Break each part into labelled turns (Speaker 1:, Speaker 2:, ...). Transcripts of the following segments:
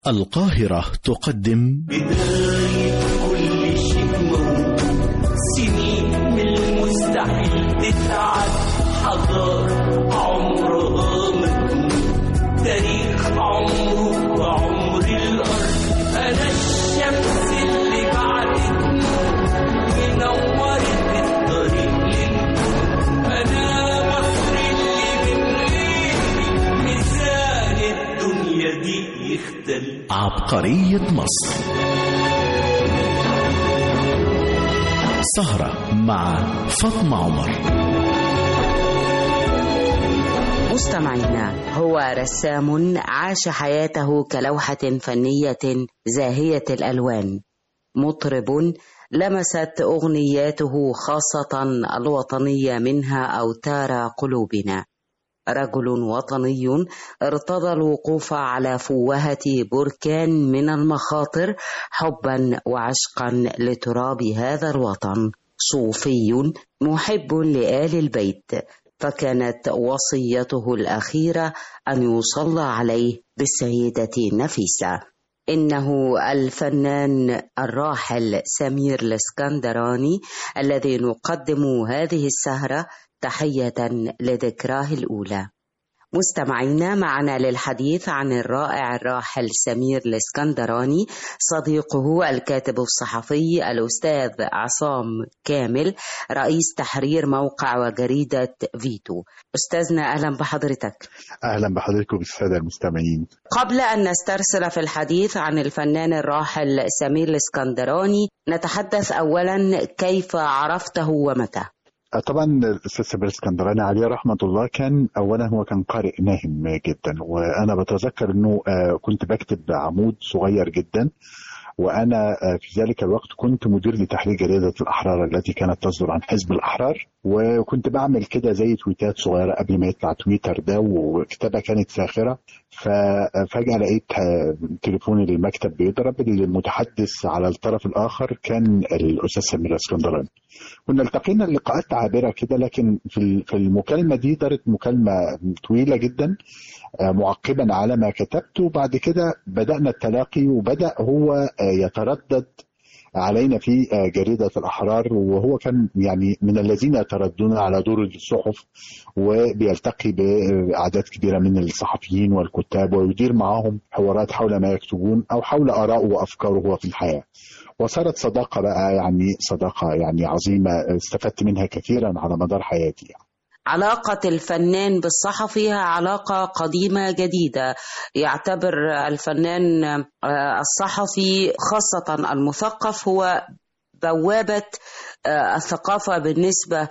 Speaker 1: القاهرة تقدم
Speaker 2: بداية كل شيء موجود سنين من المستحيل تتعد حضارة عمرها مجنون تاريخ عمره وعمر الأرض أنا الشمس اللي بعدت منورت الطريق للنور أنا مصر اللي من غيري ميزان الدنيا دي يختلف
Speaker 1: عبقرية مصر سهرة مع فاطمة عمر
Speaker 3: مستمعينا هو رسام عاش حياته كلوحة فنية زاهية الألوان مطرب لمست أغنياته خاصة الوطنية منها أوتار قلوبنا رجل وطني ارتضى الوقوف على فوهة بركان من المخاطر حبا وعشقا لتراب هذا الوطن صوفي محب لآل البيت فكانت وصيته الأخيرة أن يصلى عليه بالسيدة نفيسة إنه الفنان الراحل سمير الاسكندراني الذي نقدم هذه السهرة تحية لذكراه الأولى مستمعينا معنا للحديث عن الرائع الراحل سمير الاسكندراني صديقه الكاتب الصحفي الأستاذ عصام كامل رئيس تحرير موقع وجريدة فيتو أستاذنا أهلا بحضرتك
Speaker 4: اهلا بحضرتك وبالساده المستمعين
Speaker 3: قبل أن نسترسل في الحديث عن الفنان الراحل سمير الاسكندراني نتحدث أولا كيف عرفته ومتى
Speaker 4: آه، طبعا الاستاذ سمير اسكندراني عليه رحمه الله كان اولا هو كان قارئ ناهم جدا وانا بتذكر انه آه، كنت بكتب عمود صغير جدا وانا آه، في ذلك الوقت كنت مدير لتحرير جريده الاحرار التي كانت تصدر عن حزب الاحرار وكنت بعمل كده زي تويتات صغيره قبل ما يطلع تويتر ده وكتابه كانت ساخره ففجاه لقيت آه، تليفون المكتب بيضرب المتحدث على الطرف الاخر كان الاستاذ سمير اسكندراني كنا التقينا لقاءات عابره كده لكن في ال- في المكالمه دي دارت مكالمه طويله جدا آه، معقبا على ما كتبت وبعد كده بدأنا التلاقي وبدأ هو آه، يتردد علينا في آه، جريدة الأحرار وهو كان يعني من الذين يتردون على دور الصحف وبيلتقي بأعداد كبيرة من الصحفيين والكتاب ويدير معهم حوارات حول ما يكتبون أو حول آرائه وأفكاره هو في الحياة وصارت صداقة بقى يعني صداقة يعني عظيمة استفدت منها كثيرا على مدار حياتي يعني.
Speaker 3: علاقة الفنان بالصحفي هي علاقة قديمة جديدة يعتبر الفنان آه، الصحفي خاصة المثقف هو بوابة آه، الثقافة بالنسبة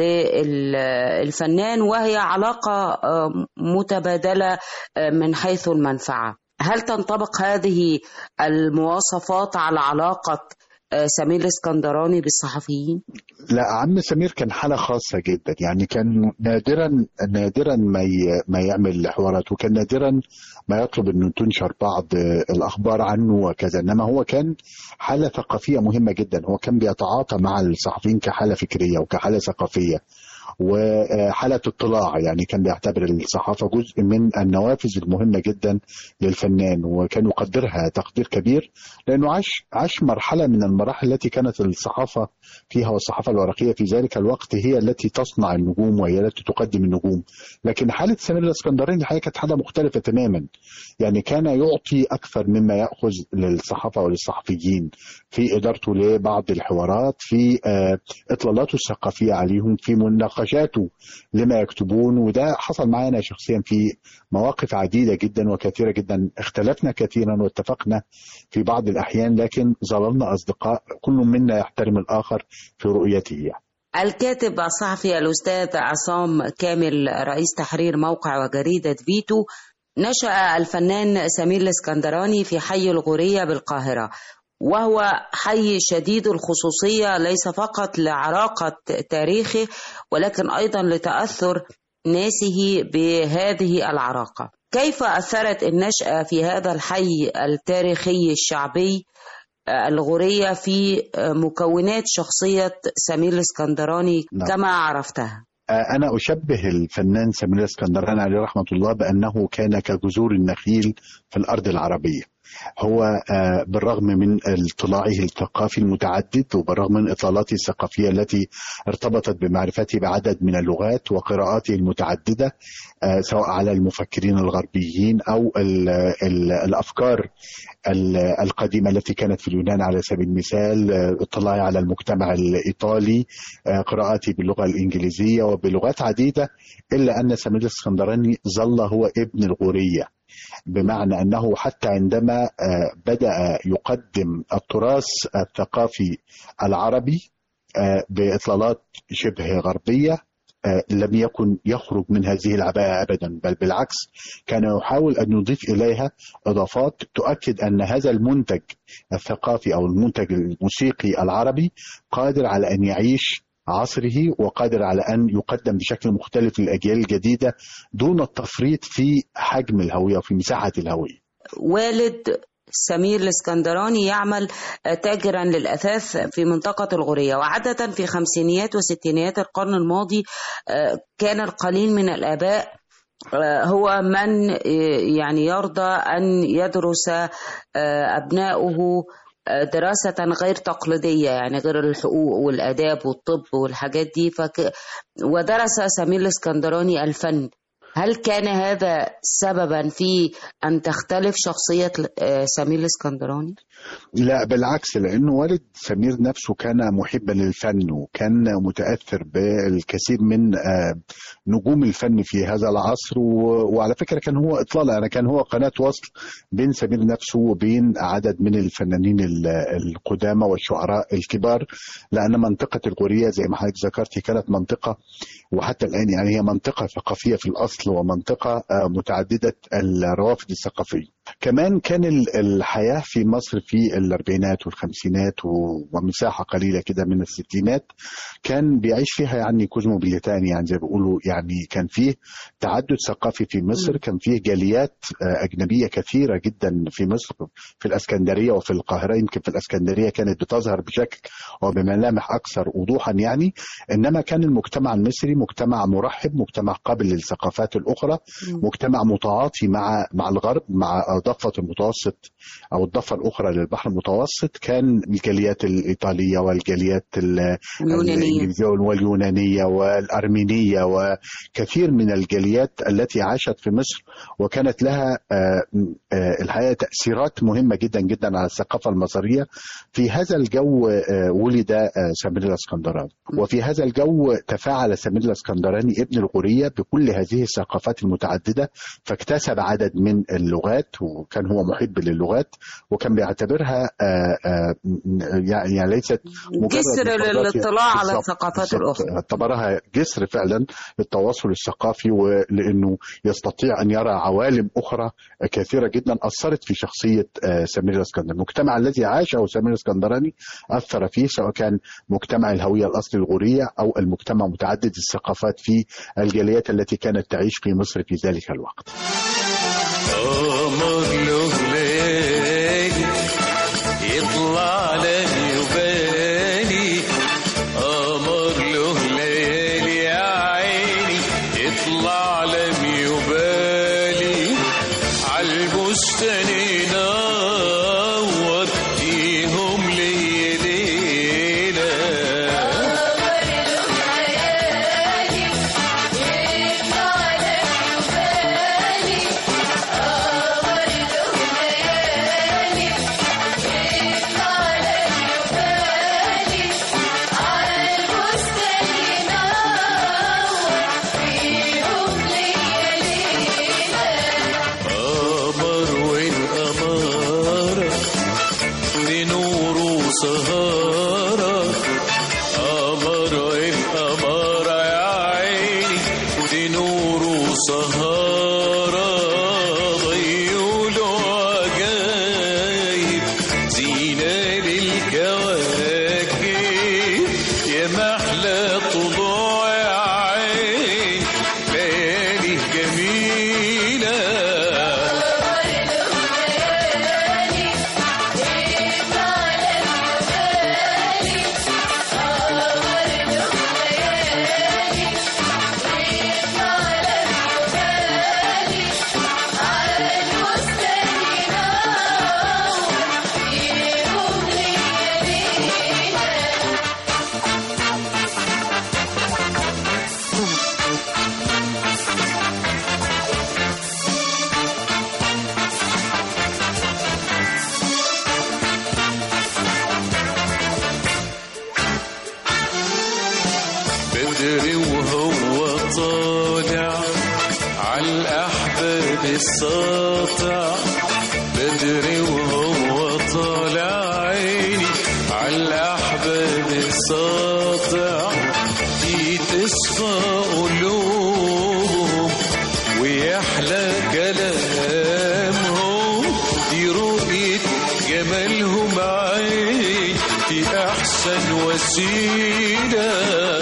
Speaker 3: للفنان وهي علاقة آه، متبادلة آه، من حيث المنفعة هل تنطبق هذه المواصفات على علاقة آه، سمير الاسكندراني بالصحفيين؟
Speaker 4: لا عم سمير كان حالة خاصة جدا يعني كان نادرا نادرا ما ي- ما يعمل حوارات وكان نادرا ما يطلب انه تنشر بعض الاخبار عنه وكذا انما هو كان حالة ثقافية مهمة جدا هو كان بيتعاطى مع الصحفيين كحالة فكرية وكحالة ثقافية وحالة اطلاع يعني كان بيعتبر الصحافة جزء من النوافذ المهمة جدا للفنان وكان يقدرها تقدير كبير لأنه عاش عاش مرحلة من المراحل التي كانت الصحافة فيها والصحافة الورقية في ذلك الوقت هي التي تصنع النجوم وهي التي تقدم النجوم لكن حالة سمير الاسكندراني الحقيقة كانت حالة مختلفة تماما يعني كان يعطي أكثر مما يأخذ للصحافة وللصحفيين في إدارته لبعض الحوارات في آه، إطلالاته الثقافية عليهم في مناقشاته لما يكتبون وده حصل معنا شخصيا في مواقف عديدة جدا وكثيرة جدا اختلفنا كثيرا واتفقنا في بعض الأحيان لكن ظللنا أصدقاء كل منا يحترم الآخر في رؤيته يعني.
Speaker 3: الكاتب الصحفي الأستاذ عصام كامل رئيس تحرير موقع وجريدة فيتو نشأ الفنان سمير الاسكندراني في حي الغورية بالقاهرة وهو حي شديد الخصوصية ليس فقط لعراقة تاريخه ولكن أيضا لتأثر ناسه بهذه العراقة كيف أثرت النشأة في هذا الحي التاريخي الشعبي الغورية في مكونات شخصية سمير الاسكندراني
Speaker 4: نعم.
Speaker 3: كما عرفتها
Speaker 4: أنا أشبه الفنان سمير الاسكندراني عليه رحمة الله بأنه كان كجذور النخيل في الأرض العربية هو آه، بالرغم من اطلاعه الثقافي المتعدد وبالرغم من اطلالاته الثقافيه التي ارتبطت بمعرفته بعدد من اللغات وقراءاته المتعدده آه، سواء على المفكرين الغربيين او ال ال الافكار ال- القديمه التي كانت في اليونان على سبيل المثال آه، اطلاعي على المجتمع الايطالي آه، قراءتي باللغه الانجليزيه وبلغات عديده الا ان سمير الاسكندراني ظل هو ابن الغوريه بمعنى انه حتى عندما آه، بدا يقدم التراث الثقافي العربي آه، باطلالات شبه غربيه آه، لم يكن يخرج من هذه العباءه ابدا بل بالعكس كان يحاول ان يضيف اليها اضافات تؤكد ان هذا المنتج الثقافي او المنتج الموسيقي العربي قادر على ان يعيش عصره وقادر على ان يقدم بشكل مختلف للاجيال الجديده دون التفريط في حجم الهويه وفي مساحه الهويه.
Speaker 3: والد سمير الاسكندراني يعمل تاجرا للأثاث في منطقة الغورية وعادة في خمسينيات وستينيات القرن الماضي آه، كان القليل من الآباء آه، هو من آه، يعني يرضى أن يدرس آه، أبناؤه آه، دراسة غير تقليدية يعني غير الحقوق والآداب والطب والحاجات دي فك... ودرس سمير الاسكندراني الفن هل كان هذا سببا في أن تختلف شخصية آه، سمير الاسكندراني؟
Speaker 4: لا بالعكس لانه والد سمير نفسه كان محبا للفن وكان متاثر بالكثير من آه، نجوم الفن في هذا العصر و- وعلى فكره كان هو اطلاله يعني كان هو قناه وصل بين سمير نفسه وبين عدد من الفنانين ال- القدامى والشعراء الكبار لان منطقه الغوريه زي ما حضرتك ذكرتي كانت منطقه وحتى الان يعني هي منطقه ثقافيه في الاصل ومنطقه آه، متعدده الروافد الثقافيه. كمان كان ال- الحياه في مصر في الاربعينات والخمسينات و- ومساحه قليله كده من الستينات كان بيعيش فيها يعني كوزموبوليتان يعني زي ما بيقولوا يعني كان فيه تعدد ثقافي في مصر كان فيه جاليات آه، اجنبيه كثيره جدا في مصر في الاسكندريه وفي القاهره يمكن في الاسكندريه كانت بتظهر بشكل وبملامح اكثر وضوحا يعني انما كان المجتمع المصري مجتمع مرحب مجتمع قابل للثقافات الاخرى مجتمع متعاطي مع مع الغرب مع ضفه المتوسط او الضفه الاخرى للبحر المتوسط كان الجاليات الايطاليه والجاليات ال-
Speaker 3: اليونانية
Speaker 4: الإنجليزية واليونانية والأرمينية وكثير من الجاليات التي عاشت في مصر وكانت لها آه، آه، الحقيقة تأثيرات مهمة جدا جدا على الثقافة المصرية في هذا الجو آه، ولد آه، سمير الاسكندراني وفي هذا الجو تفاعل سمير الاسكندراني ابن الغورية بكل هذه الثقافات المتعددة فاكتسب عدد من اللغات وكان هو محب للغات وكان بيعتبرها آه، آه، يعني يعني ليست مجرد
Speaker 3: جسر
Speaker 4: مفردات
Speaker 3: للاطلاع على
Speaker 4: بالظبط،
Speaker 3: الثقافات
Speaker 4: بالظبط.
Speaker 3: الأخرى
Speaker 4: اعتبرها جسر فعلا للتواصل الثقافي ولانه يستطيع ان يرى عوالم اخرى كثيره جدا اثرت في شخصيه آه، سمير الاسكندراني، المجتمع الذي عاشه سمير الاسكندراني اثر فيه سواء كان مجتمع الهويه الاصلي الغوريه او المجتمع متعدد الثقافات في الجاليات التي كانت تعيش في مصر في ذلك الوقت.
Speaker 2: قمر له ليل يطلع لي وبالي قمر له ليل يا عيني يطلع لي وبالي عالبستان ينور فيهم لي ليله
Speaker 5: Yeah.
Speaker 2: الساطع بدري وهو طالع عيني عالأحباب الساطع دي تصفى قلوبهم ويحلى كلامهم دي رؤية جمالهم عين في أحسن وسيلة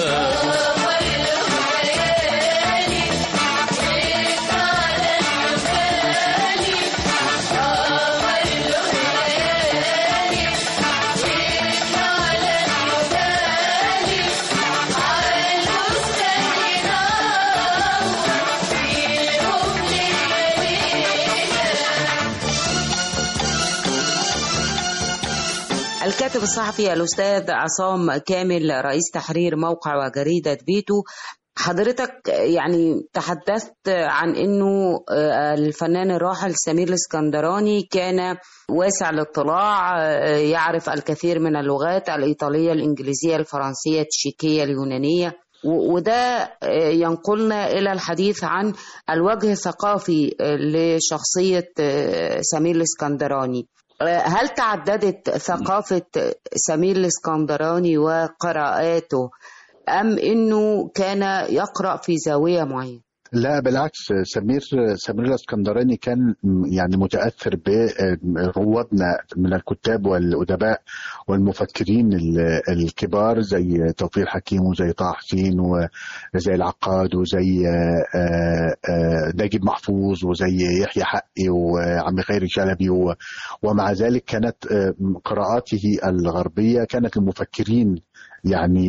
Speaker 3: الكاتب الصحفي الأستاذ عصام كامل رئيس تحرير موقع وجريدة فيتو حضرتك يعني تحدثت عن انه الفنان الراحل سمير الاسكندراني كان واسع الاطلاع يعرف الكثير من اللغات الايطاليه الانجليزيه الفرنسيه التشيكيه اليونانيه وده ينقلنا الى الحديث عن الوجه الثقافي لشخصيه سمير الاسكندراني هل تعددت ثقافة سمير الاسكندراني وقراءاته أم أنه كان يقرأ في زاوية معينة؟
Speaker 4: لا بالعكس سمير سمير الاسكندراني كان يعني متاثر بروادنا من الكتاب والادباء والمفكرين الكبار زي توفيق حكيم وزي طه حسين وزي العقاد وزي نجيب محفوظ وزي يحيى حقي وعم خيري شلبي ومع ذلك كانت قراءاته الغربيه كانت المفكرين يعني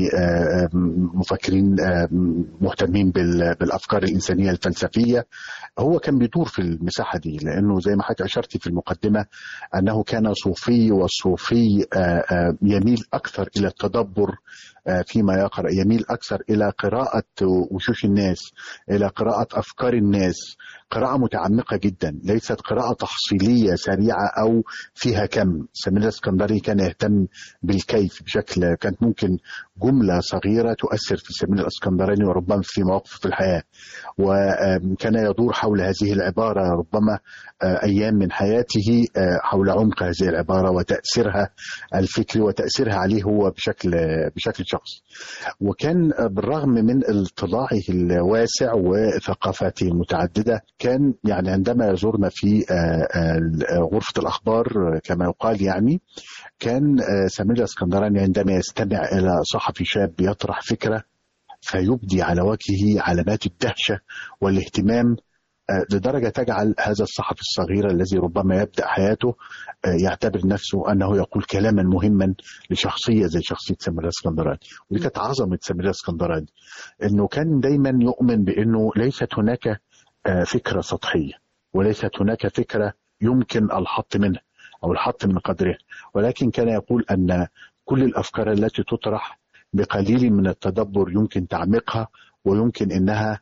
Speaker 4: مفكرين مهتمين بالافكار الانسانيه الفلسفيه هو كان بيدور في المساحه دي لانه زي ما حضرتك اشرتي في المقدمه انه كان صوفي والصوفي يميل اكثر الى التدبر فيما يقرا يميل اكثر الى قراءه وشوش الناس الى قراءه افكار الناس قراءة متعمقة جدا ليست قراءة تحصيلية سريعة أو فيها كم سمير الاسكندري كان يهتم بالكيف بشكل كانت ممكن جملة صغيرة تؤثر في سمير الاسكندراني وربما في مواقف في الحياة وكان يدور حول هذه العبارة ربما أيام من حياته حول عمق هذه العبارة وتأثيرها الفكري وتأثيرها عليه هو بشكل بشكل شخصي وكان بالرغم من اطلاعه الواسع وثقافاته المتعددة كان يعني عندما يزورنا في غرفة الأخبار كما يقال يعني كان سمير الاسكندراني عندما يستمع إلى صحفي شاب يطرح فكرة فيبدي على وجهه علامات الدهشة والاهتمام لدرجة تجعل هذا الصحفي الصغير الذي ربما يبدأ حياته يعتبر نفسه أنه يقول كلاما مهما لشخصية زي شخصية سمير الاسكندراني ودي كانت عظمة سمير الاسكندراني أنه كان دايما يؤمن بأنه ليست هناك فكرة سطحية وليست هناك فكرة يمكن الحط منها أو الحط من قدرها ولكن كان يقول أن كل الأفكار التي تطرح بقليل من التدبر يمكن تعميقها ويمكن أنها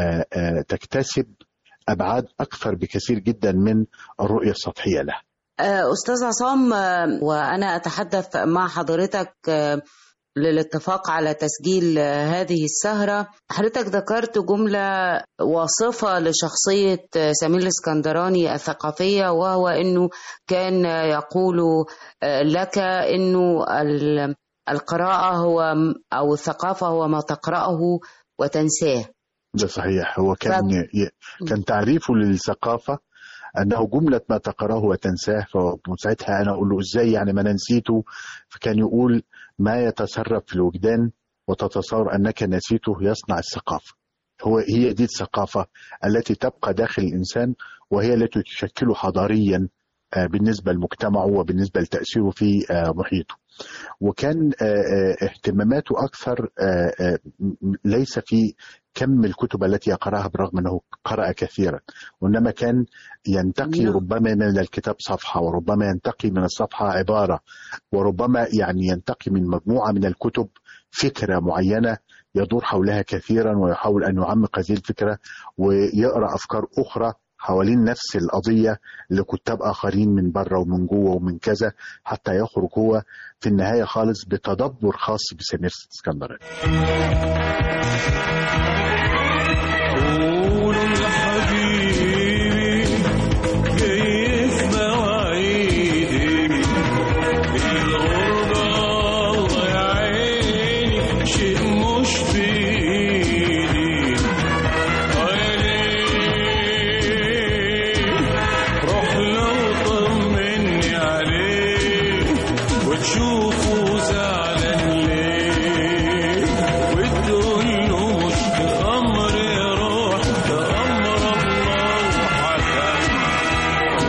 Speaker 4: تكتسب أبعاد أكثر بكثير جدا من الرؤية السطحية لها
Speaker 3: أستاذ عصام وأنا أتحدث مع حضرتك للاتفاق على تسجيل هذه السهرة حضرتك ذكرت جملة واصفة لشخصية سمير الاسكندراني الثقافية وهو أنه كان يقول لك أنه القراءة هو أو الثقافة هو ما تقرأه وتنساه
Speaker 4: ده صحيح هو كان ي... كان تعريفه للثقافة انه جمله ما تقراه وتنساه فساعتها انا اقول له ازاي يعني ما انا نسيته فكان يقول ما يتسرب في الوجدان وتتصور انك نسيته يصنع الثقافه هو هي دي الثقافه التي تبقى داخل الانسان وهي التي تشكله حضاريا بالنسبه لمجتمعه وبالنسبه لتاثيره في محيطه وكان اهتماماته اكثر ليس في كم الكتب التي يقراها برغم انه قرأ كثيرا وانما كان ينتقي ربما من الكتاب صفحه وربما ينتقي من الصفحه عباره وربما يعني ينتقي من مجموعه من الكتب فكره معينه يدور حولها كثيرا ويحاول ان يعمق هذه الفكره ويقرا افكار اخرى حوالين نفس القضيه لكتاب اخرين من بره ومن جوه ومن كذا حتى يخرج هو في النهايه خالص بتدبر خاص بسمير اسكندراني.
Speaker 2: قولوا لحبيبي الغربة الله يا عيني شيء مش بإيدي روح لو طمني عليه وتشوفه زعلان ليه وتقول له مش بأمر روح ده أمر الله وحكم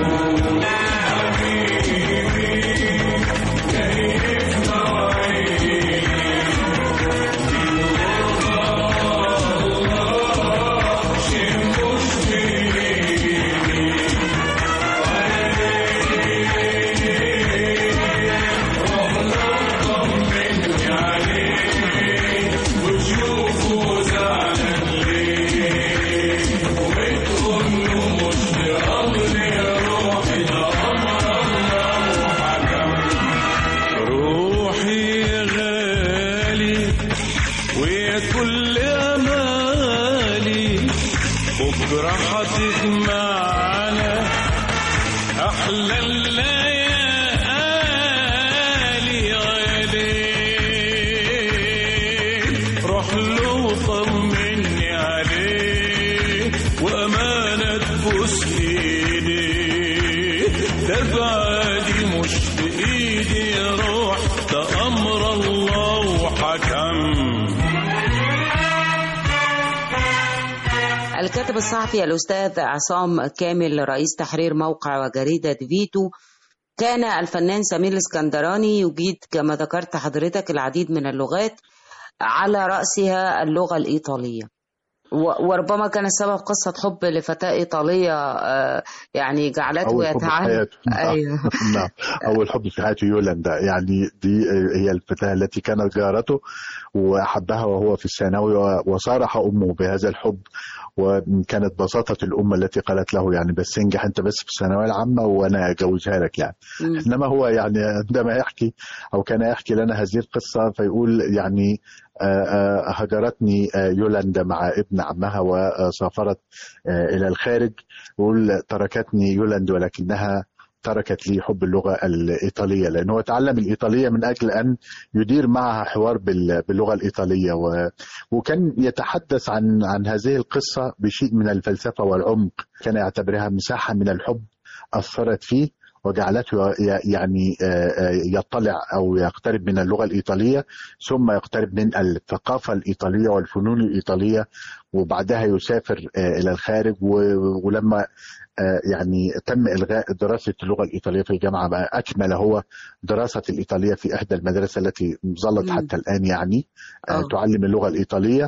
Speaker 2: روحي يا غالي ويا كل امالي بكره هتجمعنا احلى الليالي يا ليل روح له طمني عليه وامانه تبوس ايديه ده بعدي مش بايدي روح ده امر الله وحكم
Speaker 3: الكاتب الصحفي الأستاذ عصام كامل رئيس تحرير موقع وجريدة فيتو كان الفنان سمير الاسكندراني يجيد كما ذكرت حضرتك العديد من اللغات على رأسها اللغة الإيطالية و- وربما كان السبب قصة حب لفتاة إيطالية آه، يعني جعلته
Speaker 4: أول حب في
Speaker 3: يتعامل
Speaker 4: حياته
Speaker 3: أيوه
Speaker 4: نعم أول حب في حياته يولندا يعني دي هي الفتاة التي كانت جارته وأحبها وهو في الثانوي وصارح أمه بهذا الحب وكانت بساطة الأم التي قالت له يعني بس انجح أنت بس في الثانوية العامة وأنا أجوزها لك يعني
Speaker 3: مم.
Speaker 4: إنما هو يعني عندما يحكي أو كان يحكي لنا هذه القصة فيقول يعني آه، آه، هجرتني آه، يولندا مع ابن عمها وسافرت آه، إلى الخارج يقول تركتني يولندا ولكنها تركت لي حب اللغة الإيطالية لأنه هو تعلم الإيطالية من أجل أن يدير معها حوار بال- باللغة الإيطالية و... وكان يتحدث عن عن هذه القصة بشيء من الفلسفة والعمق كان يعتبرها مساحة من الحب أثرت فيه وجعلته ي- يعني آه، آه، يطلع أو يقترب من اللغة الإيطالية ثم يقترب من الثقافة الإيطالية والفنون الإيطالية وبعدها يسافر آه، إلى الخارج و- ولما آه، يعني تم إلغاء دراسة اللغة الإيطالية في الجامعة بقى أكمل هو دراسة الإيطالية في إحدى المدارس التي ظلت
Speaker 3: مم.
Speaker 4: حتى الآن يعني آه،
Speaker 3: آه.
Speaker 4: تعلم اللغة الإيطالية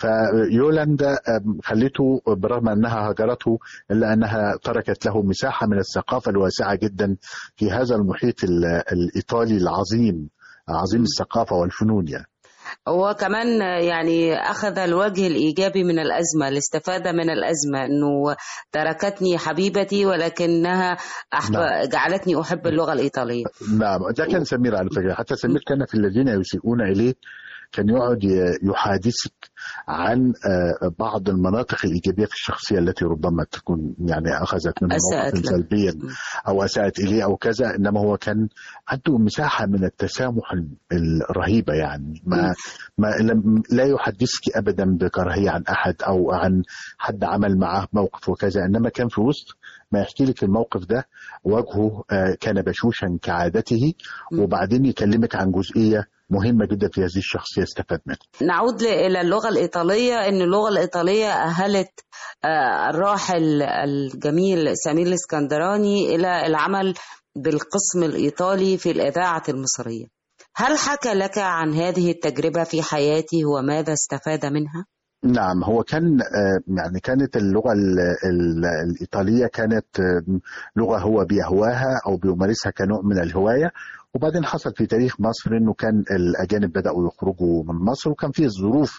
Speaker 4: فيولندا آم، خلته برغم أنها هجرته إلا أنها تركت له مساحة من الثقافة الواسعة جدا في هذا المحيط ال- الإيطالي العظيم عظيم
Speaker 3: مم.
Speaker 4: الثقافة والفنون يعني
Speaker 3: هو كمان يعني أخذ الوجه الإيجابي من الأزمة الاستفادة من الأزمة أنه تركتني حبيبتي ولكنها أحب...
Speaker 4: نعم.
Speaker 3: جعلتني أحب اللغة الإيطالية
Speaker 4: نعم ده كان سمير على فكرة حتى سمير كان في الذين يسيئون إليه كان يقعد ي- يحادثك عن آه، بعض المناطق الإيجابية في الشخصية التي ربما تكون يعني أخذت منه
Speaker 3: أساءت
Speaker 4: موقفا
Speaker 3: له.
Speaker 4: سلبيا
Speaker 3: م.
Speaker 4: أو أساءت إليه أو كذا إنما هو كان عنده مساحة من التسامح ال- الرهيبة يعني ما, ما لم- لا يحدثك أبدا بكراهية عن أحد أو عن حد عمل معه موقف وكذا إنما كان في وسط ما يحكي لك الموقف ده وجهه آه، كان بشوشا كعادته
Speaker 3: م.
Speaker 4: وبعدين يكلمك عن جزئية مهمة جدا في هذه الشخصية استفاد منها
Speaker 3: نعود ل- إلى اللغة الإيطالية أن اللغة الإيطالية أهلت آه، الراحل الجميل سمير الإسكندراني إلى العمل بالقسم الإيطالي في الإذاعة المصرية هل حكى لك عن هذه التجربة في حياته وماذا استفاد منها؟
Speaker 4: نعم هو كان آه، يعني كانت اللغة ال- ال- الإيطالية كانت آه، لغة هو بيهواها أو بيمارسها كنوع من الهواية وبعدين حصل في تاريخ مصر انه كان الاجانب بداوا يخرجوا من مصر وكان في ظروف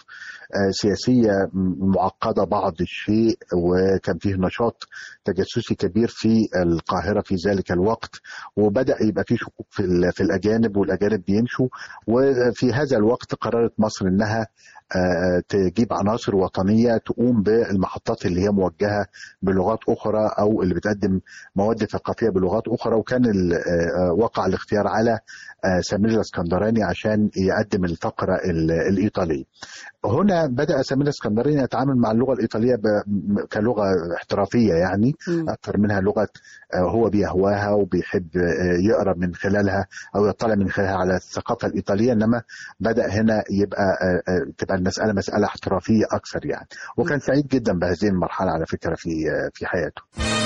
Speaker 4: آه، سياسيه م- معقده بعض الشيء وكان فيه نشاط تجسسي كبير في القاهره في ذلك الوقت وبدا يبقى فيه شكوك في ال- في الاجانب والاجانب بيمشوا وفي هذا الوقت قررت مصر انها آه، تجيب عناصر وطنيه تقوم بالمحطات اللي هي موجهه بلغات اخرى او اللي بتقدم مواد ثقافيه بلغات اخرى وكان ال- آه، وقع الاختيار على آه، سمير الاسكندراني عشان يقدم الفقره ال- الايطاليه. هنا بدا سمير الاسكندراني يتعامل مع اللغه الايطاليه ب- م- كلغه احترافيه يعني
Speaker 3: مم.
Speaker 4: اكثر منها لغه آه، هو بيهواها وبيحب آه، يقرا من خلالها او يطلع من خلالها على الثقافه الايطاليه انما بدا هنا يبقى آه، آه، تبقى المساله مساله احترافيه اكثر يعني وكان سعيد جدا بهذه المرحله على فكره في آه، في حياته.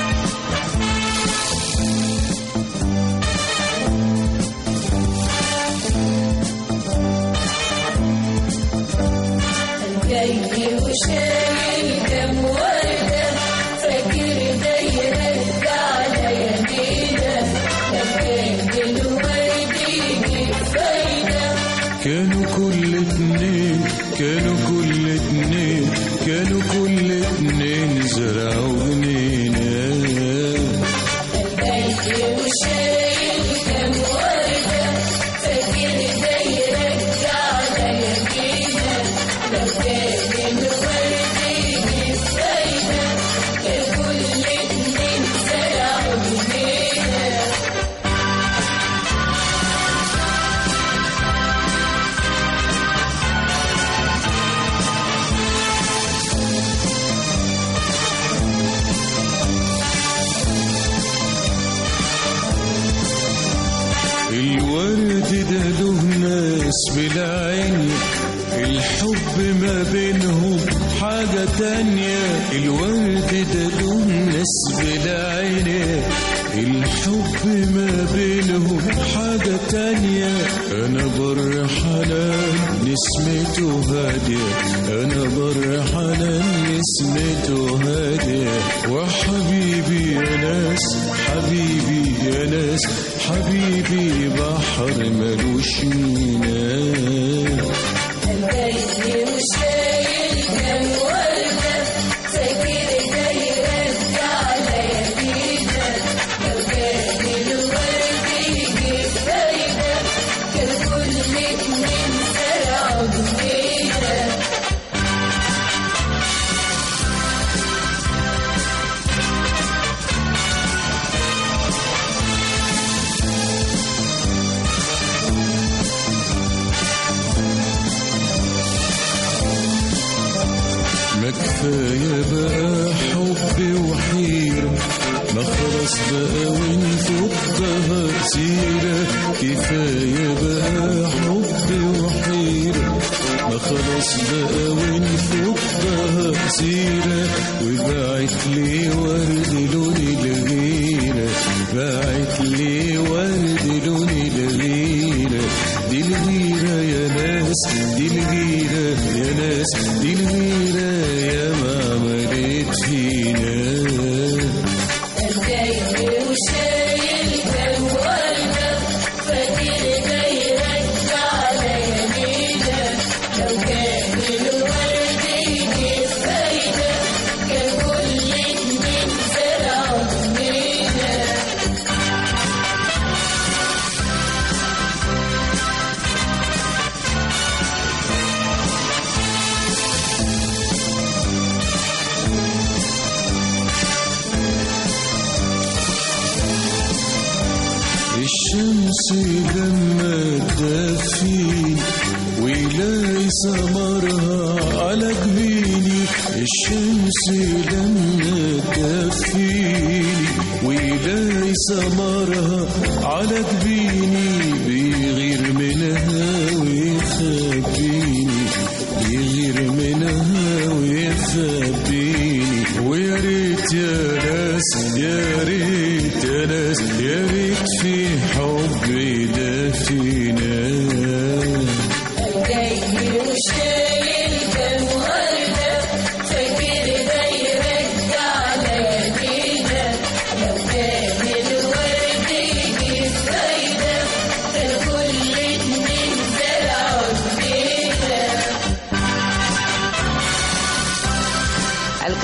Speaker 5: جاي وشايل كام وردة فاكر ده يرجع عليا كده لكن الورد يجيب فايدة
Speaker 2: كانوا كل اتنين كانوا كل اتنين كانوا كل اتنين زرعوا جنينة
Speaker 5: جاي وشايل كام وردة فاكر ده يرجع عليا كده لكن الورد يجيب فايدة كل اتنين زرعوا جنينة
Speaker 2: الورد ده له ناس بالعين الحب ما بينهم حاجة تانية الورد ده له ناس بالعين الحب ما بينهم حاجة تانية أنا بر حنان نسمته هادية أنا بر حنان نسمته هادية وحبيبي يا ناس حبيبي يا ناس حبيبي بحر ملوش ميناء
Speaker 5: جاي وشايل كام وردة فاكر ده يرجع عليا كده لو كان الورد يجيب فايدة كان كل اتنين زرعوا جنينة
Speaker 2: ما كفاية بقى حب وحيرة ما خلاص بقى ونفكها سيرة كفاية بقى حب وحيرة ما خلاص بقى ونفكها سيرة وبعت لي ورد لون الغيرة بعت لي ورد لون الغيرة دي الغيرة يا ناس دي الغيرة يا ناس دي الغيرة يا ما عملت فينا
Speaker 5: جاي وشايل كام وردة فاكر ده يرجع عليا كده لو كان الورد يجيب فايدة كان كل اتنين زرعوا جنينة
Speaker 2: الشمس لما تدفيني ويلاقي ثمرها على جبيني الشمس لما تدفيني ويلاقي ثمرها على جبيني بيغير منها ويخبيني بيغير منها ويخبيني ويا ريت يا ناس يا ريت يا ناس يا ريت في حب ده فينا
Speaker 5: جاي وشايل كام وردة فاكر ده يرجع عليا كده لو كان الورد يجيب فايدة كان كل اتنين زرعوا جنينة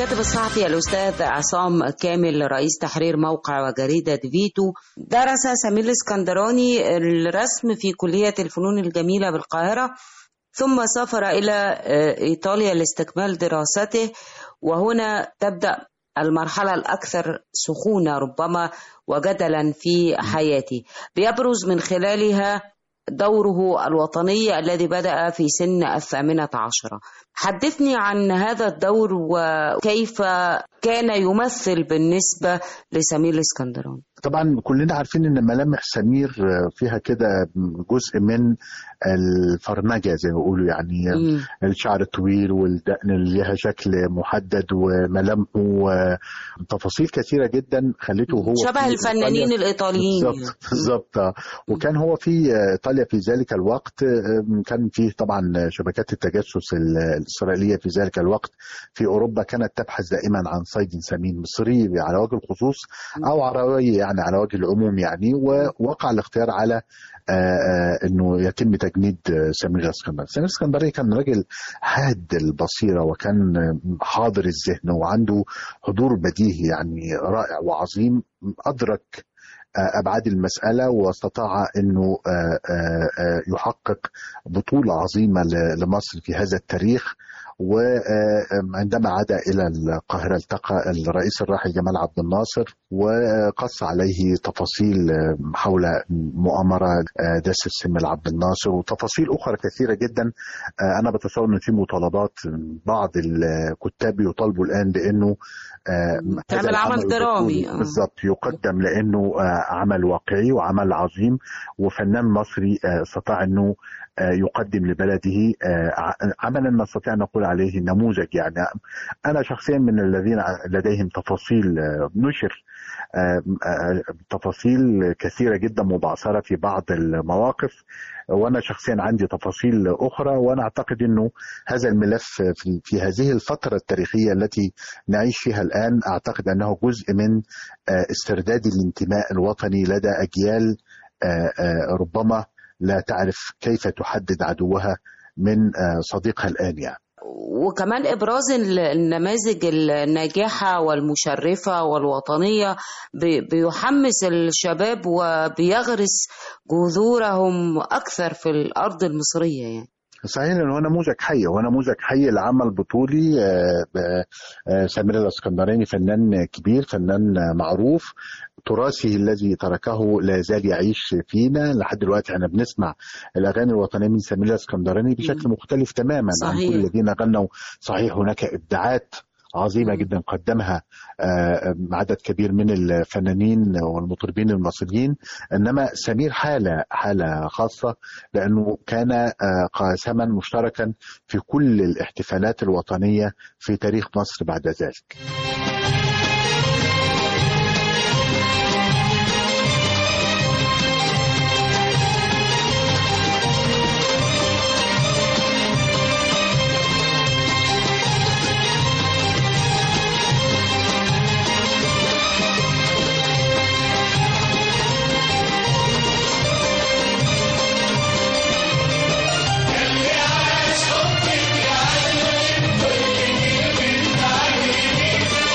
Speaker 3: الكاتب الصحفي الأستاذ عصام كامل رئيس تحرير موقع وجريدة فيتو درس سمير الاسكندراني الرسم في كلية الفنون الجميلة بالقاهرة ثم سافر إلى آه، إيطاليا لاستكمال دراسته وهنا تبدأ المرحلة الأكثر سخونة ربما وجدلا في حياتي بيبرز من خلالها دوره الوطني الذي بدأ في سن الثامنة عشرة حدثني عن هذا الدور وكيف كان يمثل بالنسبة لسمير الاسكندراني
Speaker 4: طبعا كلنا عارفين ان ملامح سمير فيها كده جزء من الفرنجه زي ما بيقولوا يعني
Speaker 3: مم.
Speaker 4: الشعر الطويل والدقن اللي ليها شكل محدد وملامحه تفاصيل كثيره جدا خلته هو
Speaker 3: شبه
Speaker 4: في
Speaker 3: الفنانين
Speaker 4: إيطاليا-
Speaker 3: الإيطاليين
Speaker 4: بالظبط بالظبط آه. وكان هو في آه، ايطاليا في ذلك الوقت آه، كان فيه طبعا شبكات التجسس ال- الاسرائيليه في ذلك الوقت في اوروبا كانت تبحث دائما عن صيد سمين مصري على وجه الخصوص او عربي يعني على وجه العموم يعني ووقع الاختيار على آه، آه، انه يتم تجنيد آه، سمير الاسكندري سمير الاسكندري كان راجل حاد البصيره وكان آه، حاضر الذهن وعنده حضور بديهي يعني رائع وعظيم ادرك آه، ابعاد المساله واستطاع انه آه، آه، آه، يحقق بطوله عظيمه ل- لمصر في هذا التاريخ وعندما عاد الى القاهره التقى الرئيس الراحل جمال عبد الناصر وقص عليه تفاصيل آه، حول مؤامره آه، دس السم لعبد الناصر وتفاصيل اخرى كثيره جدا آه، انا بتصور ان في مطالبات بعض الكتاب يطالبوا الان بانه آه، هذا
Speaker 3: تعمل عمل
Speaker 4: العمل
Speaker 3: درامي،
Speaker 4: البطولي
Speaker 3: آه.
Speaker 4: بالضبط يقدم لانه آه، عمل واقعي وعمل عظيم وفنان مصري آه، استطاع انه آه، يقدم لبلده آه، ع- عملا نستطيع ان نقول عليه نموذج يعني انا شخصيا من الذين ع- لديهم تفاصيل آه، نشر آه، آه، تفاصيل كثيره جدا مبعثره في بعض المواقف وانا شخصيا عندي تفاصيل اخرى وانا اعتقد انه هذا الملف في, في هذه الفتره التاريخيه التي نعيش فيها الان اعتقد انه جزء من آه، استرداد الانتماء الوطني لدى اجيال آه، آه، ربما لا تعرف كيف تحدد عدوها من آه، صديقها الان يعني
Speaker 3: وكمان إبراز ال- النماذج الناجحة والمشرفة والوطنية بي- بيحمس الشباب وبيغرس جذورهم أكثر في الأرض المصرية يعني
Speaker 4: صحيح انه هو نموذج حي هو نموذج حي لعمل بطولي آه، آه، آه، سمير الاسكندراني فنان كبير فنان آه، معروف تراثه الذي تركه لا زال يعيش فينا لحد دلوقتي احنا بنسمع الاغاني الوطنيه من سمير الاسكندراني بشكل مختلف تماما عن
Speaker 3: صحيح.
Speaker 4: كل الذين غنوا صحيح هناك ابداعات عظيمة جدا قدمها آه، عدد كبير من الفنانين والمطربين المصريين انما سمير حالة حالة خاصة لانه كان آه، قاسما مشتركا في كل الاحتفالات الوطنية في تاريخ مصر بعد ذلك
Speaker 5: يا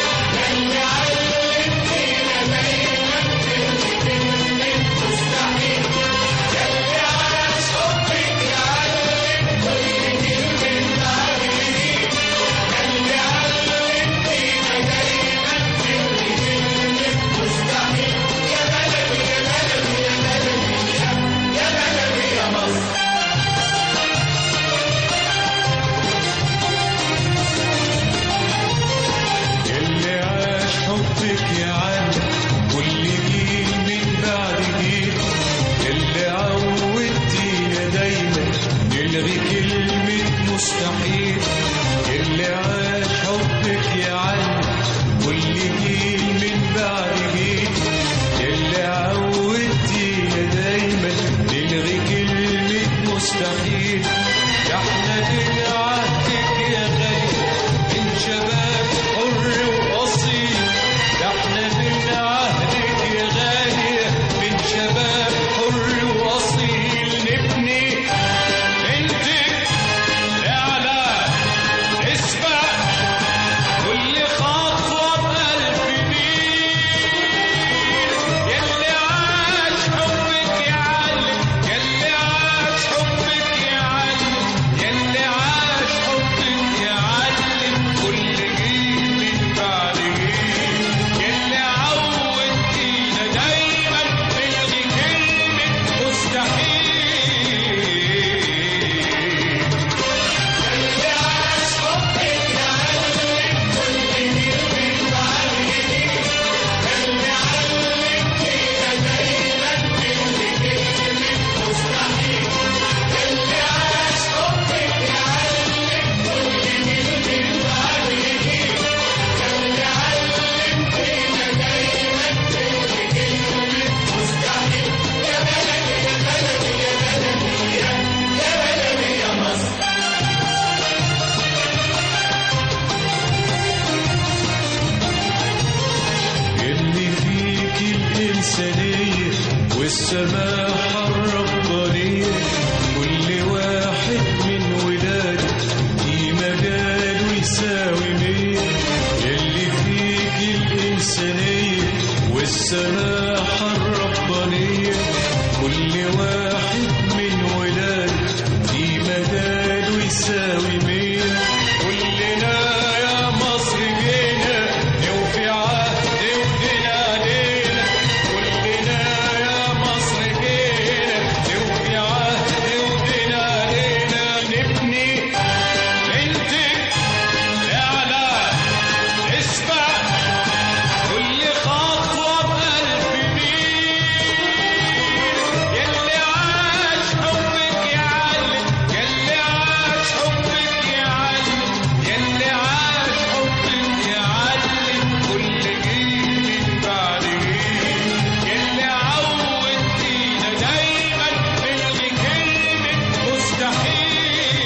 Speaker 2: والسماحة الربانية كل واحد من ولاده في مجاله يساوي مية يلي فيك الإنسانية والسماحة الربانية كل واحد من ولاده في مجاله يساوي مية كلنا يا مصر جينا نوفي عهد ودين علينا كلنا يا مصر جينا نوفي عهد ودين علينا نبني ننتج نعلى نسبع كل خطوة بألف ميل يلي عاش حبك يعلم يلي عاش حبك يعلم يلي عاش حبك يعلم كل جيل من بعد جيل يلي عودتينا دايما نلغي كلمة مستحيل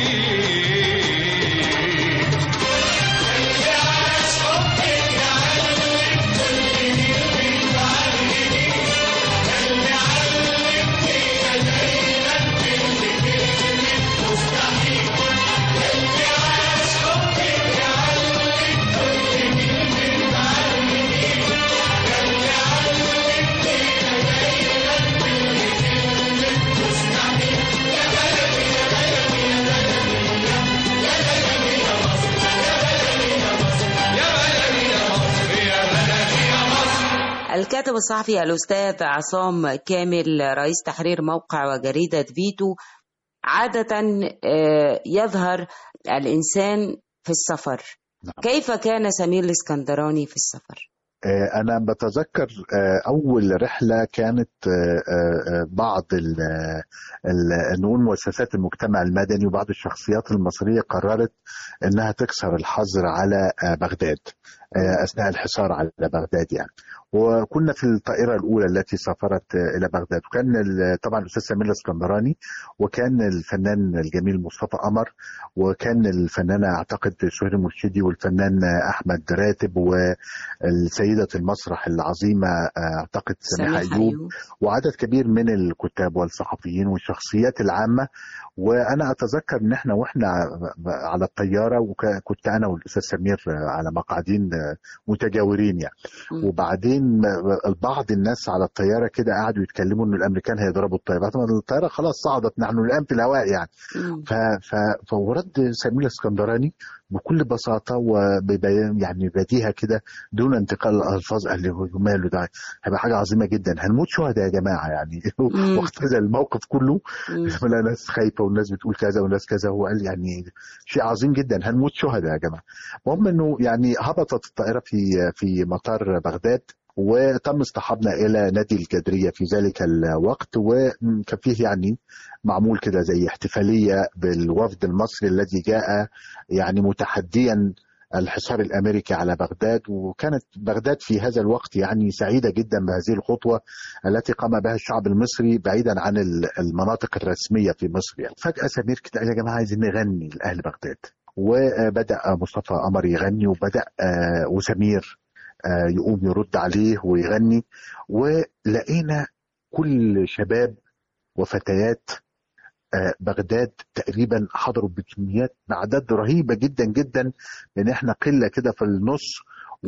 Speaker 3: الكاتب الصحفي الأستاذ عصام كامل رئيس تحرير موقع وجريدة فيتو عادة آه، يظهر الإنسان في السفر
Speaker 4: نعم.
Speaker 3: كيف كان سمير الإسكندراني في السفر؟
Speaker 4: آه، أنا بتذكر آه، أول رحلة كانت آه، آه، آه، بعض ال- ال- نقول مؤسسات المجتمع المدني وبعض الشخصيات المصرية قررت أنها تكسر الحظر على آه، بغداد آه، أثناء الحصار على بغداد يعني وكنا في الطائرة الأولى التي سافرت آه، إلى بغداد وكان ال- طبعا الأستاذ سمير الإسكندراني وكان الفنان الجميل مصطفى قمر وكان الفنانة أعتقد سهير مرشدي والفنان آه، أحمد راتب والسيدة المسرح العظيمة آه، أعتقد سميحة
Speaker 3: سميحة
Speaker 4: أيوب
Speaker 3: أيوب
Speaker 4: وعدد كبير من الكتاب والصحفيين والشخصيات العامة وأنا أتذكر إن إحنا وإحنا على الطيارة وكنت أنا والأستاذ سمير على مقعدين متجاورين يعني
Speaker 3: مم.
Speaker 4: وبعدين بعض الناس على الطيارة كده قعدوا يتكلموا إن الأمريكان هيضربوا الطيارة طبعا الطيارة خلاص صعدت نحن الآن في الهواء يعني
Speaker 3: مم.
Speaker 4: ف... ف... فورد سمير الاسكندراني بكل بساطة وببيان يعني بديهة كده دون انتقال الألفاظ قال لي هو ماله ده هيبقى حاجة عظيمة جدا هنموت شهداء يا جماعة يعني
Speaker 3: مم.
Speaker 4: واختزل الموقف كله
Speaker 3: مم.
Speaker 4: لا ناس خايفة والناس بتقول كذا والناس كذا هو قال يعني شيء عظيم جدا هنموت شهداء يا جماعة المهم انه يعني هبطت الطائرة في في مطار بغداد وتم اصطحابنا الى نادي الجدريه في ذلك الوقت وكان فيه يعني معمول كده زي احتفاليه بالوفد المصري الذي جاء يعني متحديا الحصار الامريكي على بغداد وكانت بغداد في هذا الوقت يعني سعيده جدا بهذه الخطوه التي قام بها الشعب المصري بعيدا عن ال- المناطق الرسميه في مصر يعني فجاه سمير كده قال يا جماعه عايزين نغني لاهل بغداد وبدا مصطفى قمر يغني وبدا آه، وسمير آه، يقوم يرد عليه ويغني ولقينا كل شباب وفتيات آه، بغداد تقريبا حضروا بكميات باعداد رهيبه جدا جدا لان احنا قله كده في النص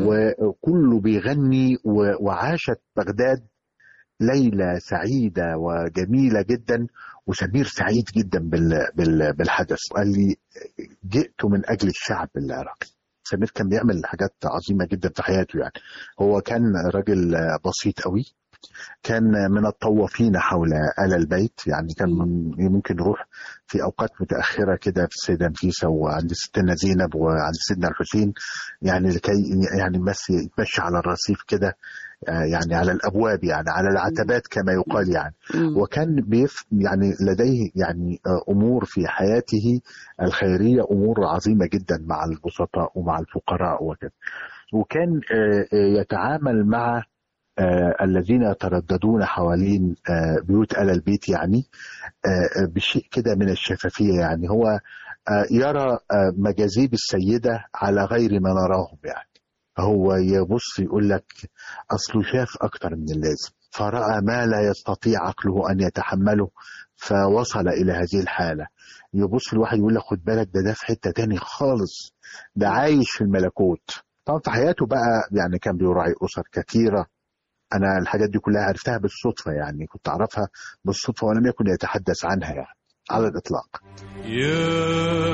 Speaker 4: وكله بيغني و- وعاشت بغداد ليله سعيده وجميله جدا وسمير سعيد جدا بال- بال- بالحدث قال لي جئت من اجل الشعب العراقي سمير كان بيعمل حاجات عظيمه جدا في حياته يعني هو كان راجل بسيط قوي كان من الطوافين حول آل البيت يعني كان من ممكن يروح في أوقات متأخرة كده في السيدة نفيسة وعند ستنا زينب وعند سيدنا الحسين يعني لكي يعني بس يتمشى على الرصيف كده آه، يعني على الأبواب يعني على العتبات كما يقال يعني
Speaker 3: مم.
Speaker 4: وكان بيف يعني لديه يعني آه، امور في حياته الخيريه امور عظيمه جدا مع البسطاء ومع الفقراء وكذا وكان آه، آه، يتعامل مع آه، الذين يترددون حوالين آه، بيوت آل البيت يعني آه، آه، بشيء كده من الشفافيه يعني هو آه، يرى آه، مجاذيب السيده على غير ما نراهم يعني هو يبص يقول لك اصله شاف اكتر من اللازم فرأى ما لا يستطيع عقله أن يتحمله فوصل إلى هذه الحالة يبص الواحد يقول لك خد بالك ده ده في حتة تاني خالص ده عايش في الملكوت طبعا في حياته بقى يعني كان بيراعي أسر كثيرة أنا الحاجات دي كلها عرفتها بالصدفة يعني كنت أعرفها بالصدفة ولم يكن يتحدث عنها يعني على الإطلاق
Speaker 2: يا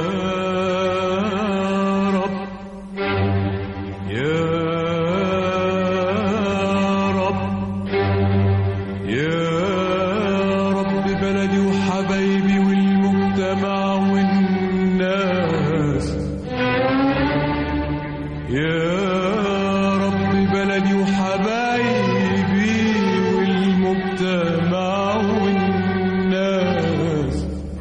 Speaker 2: رب يا رب يا رب بلدي وحبايبي والمجتمع والناس يا رب بلدي وحبايبي والمجتمع والناس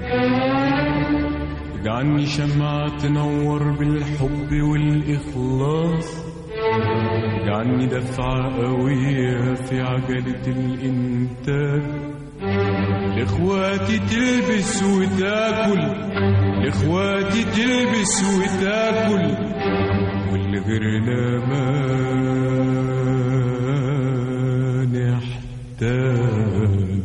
Speaker 2: اجعلني شمعة تنور بالحب والإخلاص اجعلني دفعة قوية في عجلة الإنتاج لإخواتي تلبس وتاكل لإخواتي تلبس وتاكل واللي غيرنا ما نحتاج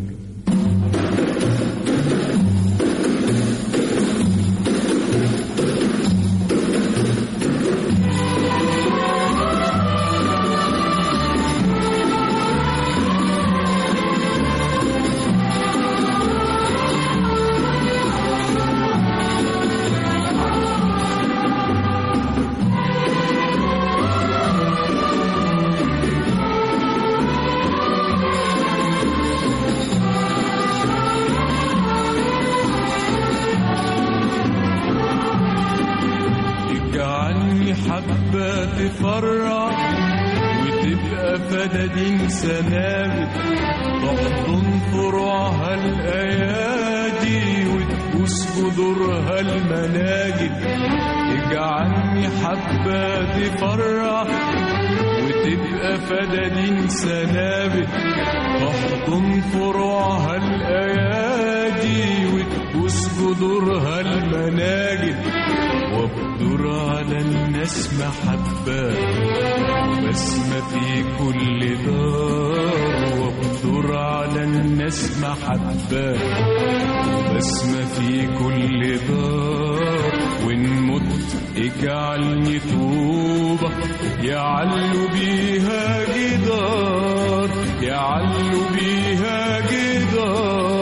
Speaker 2: اجعلني حبة تفرح وتبقى فدادين سنابل تحضن فروعها الأيادي وتبوس جذورها المناجل اجعلني حبة تفرح وتبقى فدادين سنابل تحضن فروعها الأيادي وتبوس جذورها المناجل وابدر على الناس محبة بسمة في كل دار وابدر على الناس محبة بسمة في كل دار وإن مت اجعلني طوبة يعلو بيها جدار يعلو بيها جدار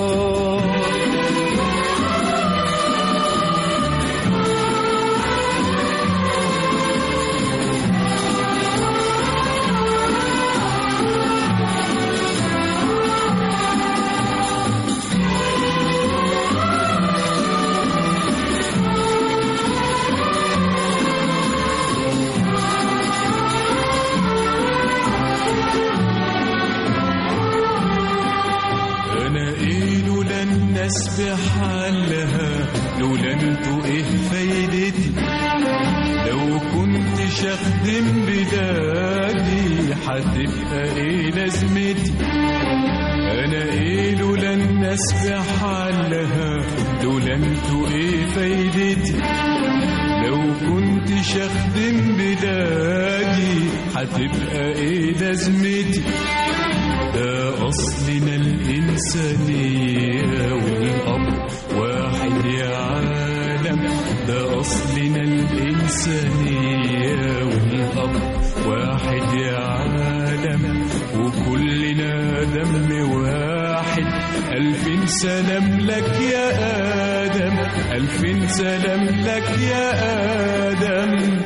Speaker 2: انا ايه لولا الناس بحالها لولا انتوا ايه فايدتي لو كنت اخدم بدادي هتبقى ايه لازمتي انا ايه لولا الناس بحالها لولا انتوا ايه فايدتي لو كنت اخدم بلادي هتبقى ايه لازمتي ده أصلنا الإنسانية والأب واحد يا عالم ده أصلنا الإنسانية والأب واحد يا عالم وكلنا دم واحد ألف سلام لك يا آدم ألف سلام لك يا آدم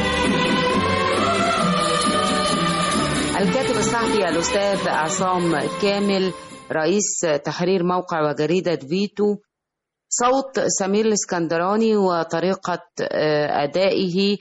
Speaker 3: الكاتب الصحفي الأستاذ عصام كامل رئيس تحرير موقع وجريدة فيتو صوت سمير الاسكندراني وطريقة آه، أدائه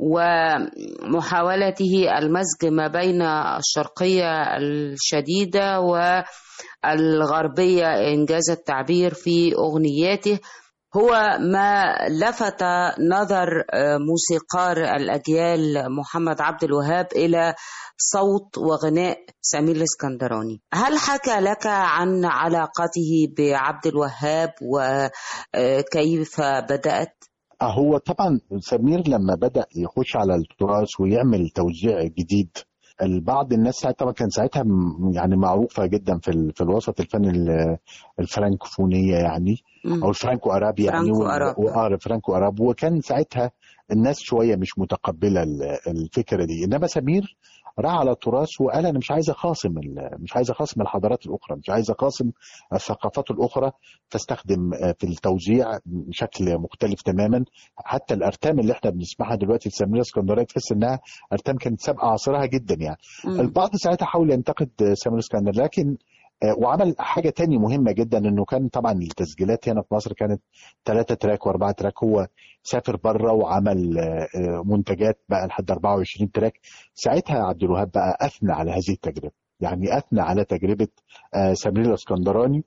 Speaker 3: ومحاولته المزج ما بين الشرقية الشديدة والغربية إنجاز التعبير في أغنياته هو ما لفت نظر آه، موسيقار الأجيال محمد عبد الوهاب إلى صوت وغناء سمير الاسكندراني هل حكى لك عن علاقته بعبد الوهاب وكيف بدأت؟
Speaker 4: آه، هو طبعا سمير لما بدأ يخش على التراث ويعمل توزيع جديد البعض الناس ساعتها طبعا كان ساعتها م- يعني معروفه جدا في ال- في الوسط الفني ال- الفرنكوفونيه يعني
Speaker 3: مم.
Speaker 4: او الفرانكو اراب يعني
Speaker 3: فرانكو
Speaker 4: وال-
Speaker 3: أراب.
Speaker 4: وآه الفرانكو اراب وكان ساعتها الناس شويه مش متقبله ال- الفكره دي انما سمير راح على التراث وقال انا مش عايز اخاصم ال- مش عايز اخاصم الحضارات الاخرى مش عايز اخاصم الثقافات الاخرى فاستخدم آه، في التوزيع بشكل مختلف تماما حتى الارتام اللي احنا بنسمعها دلوقتي في سمير اسكندريه تحس انها ارتام كانت سابقه عصرها جدا يعني
Speaker 3: مم.
Speaker 4: البعض ساعتها حاول ينتقد سامر اسكندر لكن آه، وعمل حاجه تانية مهمه جدا انه كان طبعا التسجيلات هنا في مصر كانت ثلاثة تراك واربعة تراك هو سافر بره وعمل آه، آه، منتجات بقى لحد 24 تراك ساعتها عبد الوهاب بقى اثنى على هذه التجربه يعني اثنى على تجربه آه، سمير الاسكندراني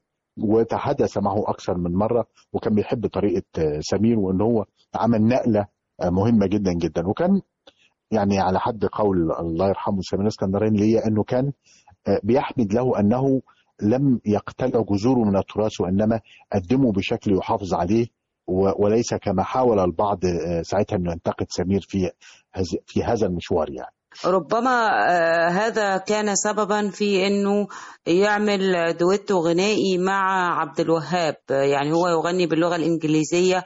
Speaker 4: وتحدث معه اكثر من مره وكان بيحب طريقه آه، سمير وان هو عمل نقله آه، مهمه جدا جدا وكان يعني على حد قول الله يرحمه سمير الاسكندراني ليا انه كان آه، بيحمد له انه لم يقتلع جذوره من التراث وانما قدمه بشكل يحافظ عليه و- وليس كما حاول البعض آه، ساعتها انه ينتقد سمير في هذ- في هذا المشوار يعني
Speaker 3: ربما آه، هذا كان سببا في انه يعمل دويتو غنائي مع عبد الوهاب يعني هو يغني باللغة الإنجليزية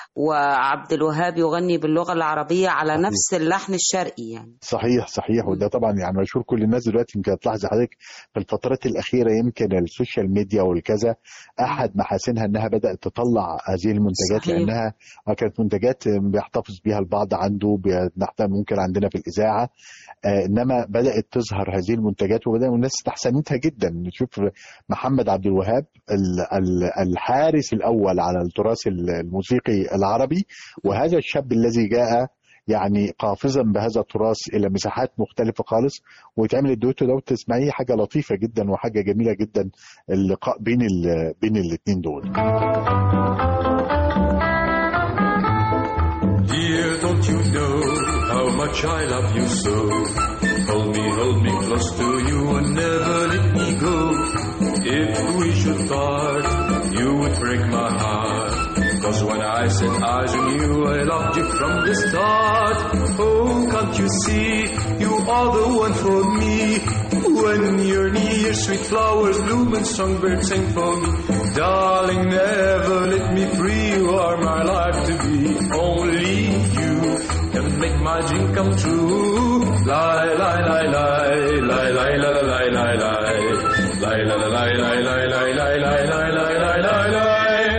Speaker 3: وعبد الوهاب يغني باللغة العربية على
Speaker 4: صحيح.
Speaker 3: نفس اللحن الشرقي يعني
Speaker 4: صحيح صحيح وده طبعا يعني مشهور كل الناس دلوقتي يمكن تلاحظ حضرتك في الفترات الاخيره يمكن السوشيال ميديا والكذا احد محاسنها انها بدات تطلع هذه المنتجات
Speaker 3: صحيح.
Speaker 4: لانها كانت منتجات بيحتفظ بيها البعض عنده بنحتاج ممكن عندنا في الاذاعه آه، انما بدات تظهر هذه المنتجات وبدا الناس استحسنتها جدا نشوف محمد عبد الوهاب ال- ال- الحارس الاول على التراث الموسيقي العربي وهذا الشاب الذي جاء يعني قافزا بهذا التراث الى مساحات مختلفه خالص ويتعمل الدويتو ده وتسمعيه حاجه لطيفه جدا وحاجه جميله جدا اللقاء بين ال بين الاثنين دول
Speaker 2: Dear, don't you know how much I love you so? Hold me, hold me close to you and never let me go. If we should part, you would break my heart. Cause when I set eyes on you, I loved you from the start. Oh, can't you see? You are the one for me. When you're near, sweet flowers bloom and songbirds sing for me. Darling, never let me free. You are my life to be. Only you can make my dream come true. Lie, lie, lie, lie, lie, lie, lie, lie, lie, lie. Lie, lie, lie, lie, lie, lie, lie, lie, lie, lie, lie, lie, lie.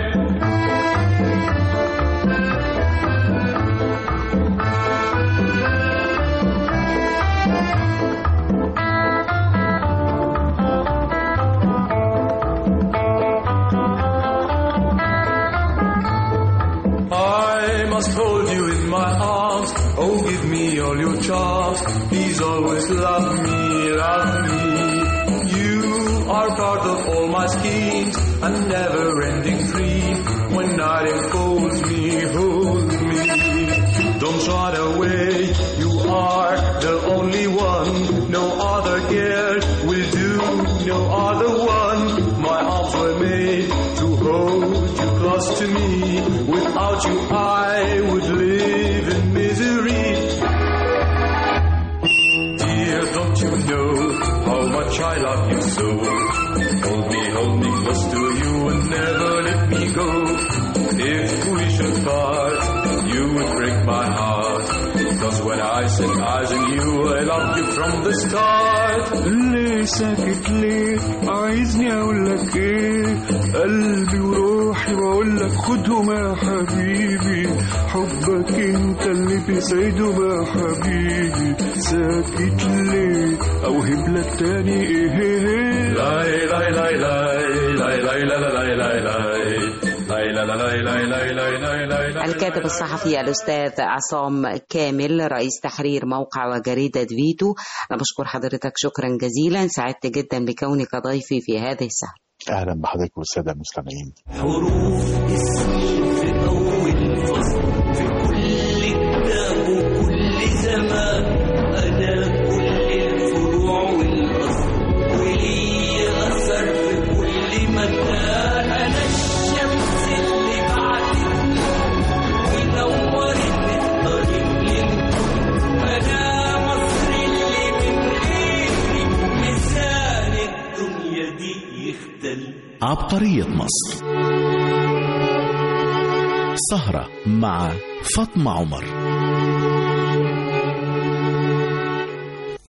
Speaker 2: I must hold you in my arms. Oh, give me all your charms. Please always love me, love me. You are part of all my schemes, a never-ending dream. When night enfolds me, hold me. Don't run away. You are the only one. No other girl will do. No other one. My arms were made to hold you close to me. Without you, I would live in misery. Dear, don't you know how much I love you so? Hold me, hold me close to you and never let me go. If we should part, you would break my heart. Cause when I set eyes on you, I loved you from the start.
Speaker 6: ليه ساكت ليه عايزني اقول لك ايه قلبي وروحي بقول لك خدهم يا حبيبي حبك انت اللي بيسعدهم يا حبيبي ساكت ليه اوهب لك تاني ايه ايه ايه
Speaker 2: لاي لاي لاي لاي لاي لاي لاي لاي لاي لاي لاي لاي لاي لاي لاي لاي لاي لاي لاي
Speaker 3: الكاتب الصحفي الأستاذ عصام كامل رئيس تحرير موقع وجريدة فيتو أنا بشكر حضرتك شكرا جزيلا سعدت جدا بكونك ضيفي في هذه السهرة
Speaker 4: اهلا بحضرتك والساده المستمعين
Speaker 5: حروف اسمي في أول فصل في كل كتاب وكل زمان أنا كل الفروع والأصل ولي أثر في كل مكان أنا الشمس اللي بعدت ونورت الطريق للكل أنا مصر اللي من غير قلبي يختل
Speaker 1: عبقرية مصر سهرة مع فاطمة عمر